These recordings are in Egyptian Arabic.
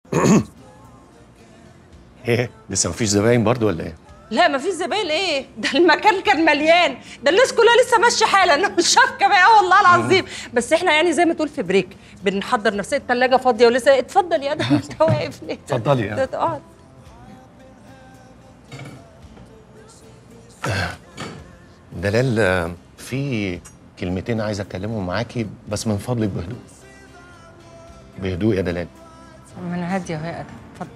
ايه لسه مفيش زباين برضو ولا ايه لا مفيش زباين ايه ده المكان كان مليان ده الناس كلها لسه ماشيه حالا انا مش شافكه بقى والله العظيم بس احنا يعني زي ما تقول في بريك بنحضر نفسنا الثلاجه فاضيه ولسه اتفضل يا ادم انت واقف ليه اتفضلي يا. اقعد دلال آه، في كلمتين عايز اتكلمهم معاكي بس من فضلك بهدوء بهدوء يا دلال ما انا هاديه اهو يا ادم اتفضل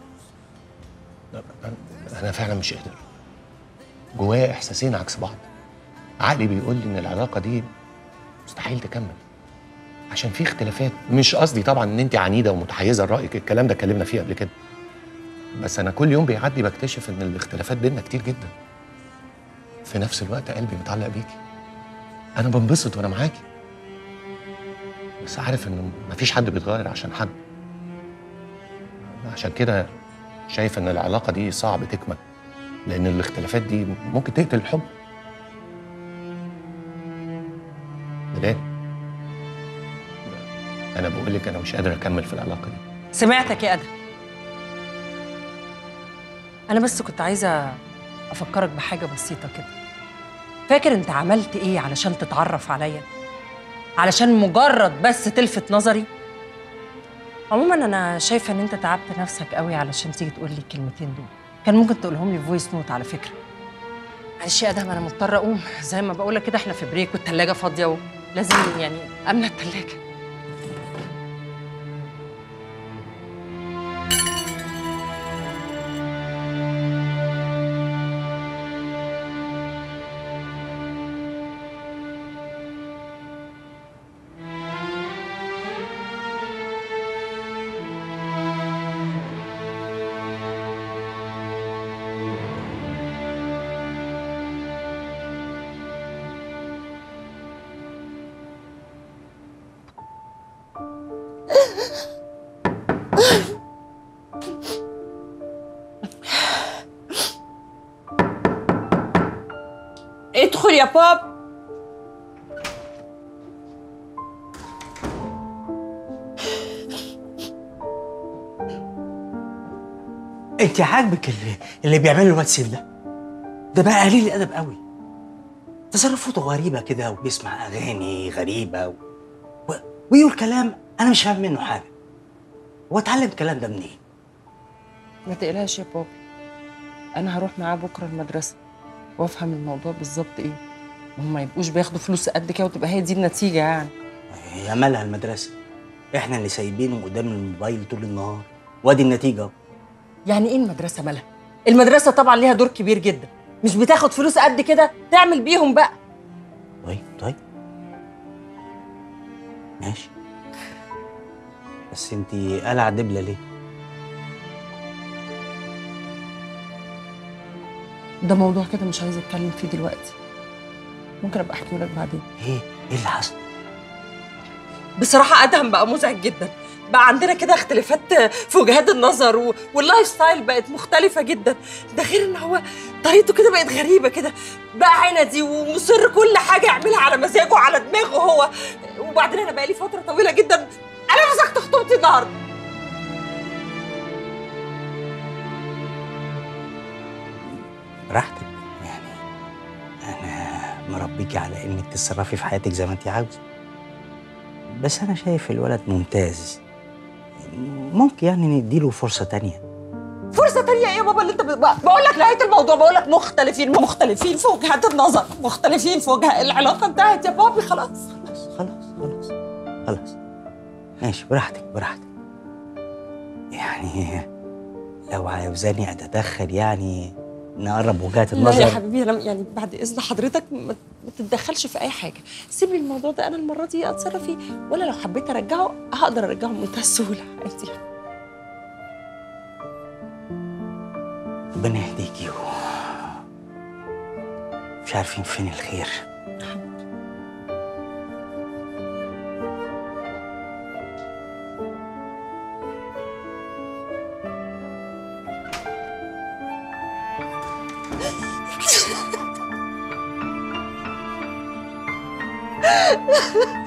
أنا- انا فعلا مش قادر جوايا احساسين عكس بعض عقلي بيقول لي ان العلاقه دي مستحيل تكمل عشان في اختلافات مش قصدي طبعا ان انت عنيده ومتحيزه لرايك الكلام ده اتكلمنا فيه قبل كده بس انا كل يوم بيعدي بكتشف ان الاختلافات بينا كتير جدا في نفس الوقت قلبي متعلق بيكي انا بنبسط وانا معاكي بس عارف ان مفيش حد بيتغير عشان حد عشان كده شايف ان العلاقه دي صعب تكمل لان الاختلافات دي ممكن تقتل الحب ليه انا بقول لك انا مش قادر اكمل في العلاقه دي سمعتك يا ادم انا بس كنت عايزه افكرك بحاجه بسيطه كده فاكر انت عملت ايه علشان تتعرف عليا علشان مجرد بس تلفت نظري عموما انا شايفه ان انت تعبت نفسك قوي علشان تيجي تقول لي الكلمتين دول كان ممكن تقولهم لي فويس نوت على فكره معلش يا ادهم انا مضطره اقوم زي ما بقول لك كده احنا في بريك والثلاجه فاضيه ولازم يعني املى الثلاجه ادخل يا باب انت عاجبك اللي, اللي بيعمله الواد سيف ده ده بقى قليل الادب قوي تصرفاته غريبه كده وبيسمع اغاني غريبه و... و... ويقول كلام انا مش فاهم منه حاجه هو اتعلم الكلام ده منين ما تقلقش يا بابي انا هروح معاه بكره المدرسه وافهم الموضوع بالظبط ايه وهم ما يبقوش بياخدوا فلوس قد كده وتبقى هي دي النتيجه يعني يا مالها المدرسه احنا اللي سايبينه قدام الموبايل طول النهار وادي النتيجه اهو يعني ايه المدرسه مالها المدرسه طبعا ليها دور كبير جدا مش بتاخد فلوس قد كده تعمل بيهم بقى طيب طيب ماشي بس انت قلع دبله ليه ده موضوع كده مش عايزه اتكلم فيه دلوقتي ممكن ابقى احكيه لك بعدين ايه ايه اللي حصل بصراحة أدهم بقى مزعج جدا بقى عندنا كده اختلافات في وجهات النظر و... واللايف ستايل بقت مختلفة جدا ده غير ان هو طريقته كده بقت غريبة كده بقى عندي ومصر كل حاجة يعملها على مزاجه وعلى دماغه هو وبعدين انا بقالي فترة طويلة جدا انا مسكت خطوبتي النهاردة براحتك يعني انا مربيكي على انك تتصرفي في حياتك زي ما انت عاوزه بس انا شايف الولد ممتاز ممكن يعني نديله فرصه تانية فرصة تانية ايه يا بابا اللي انت ب- بقول لك نهاية الموضوع بقول لك مختلفين مختلفين في وجهات النظر مختلفين في وجهة العلاقة انتهت يا بابي خلاص خلاص خلاص خلاص ماشي براحتك براحتك يعني لو عاوزاني اتدخل يعني نقرب وجهات لا النظر يا حبيبي انا يعني بعد اذن حضرتك ما ما تتدخلش في اي حاجه سيب لي الموضوع ده انا المره دي اتصرف فيه ولا لو حبيت ارجعه هقدر ارجعه بمنتهى السهوله عادي ربنا يهديكي و... مش عارفين فين الخير Ha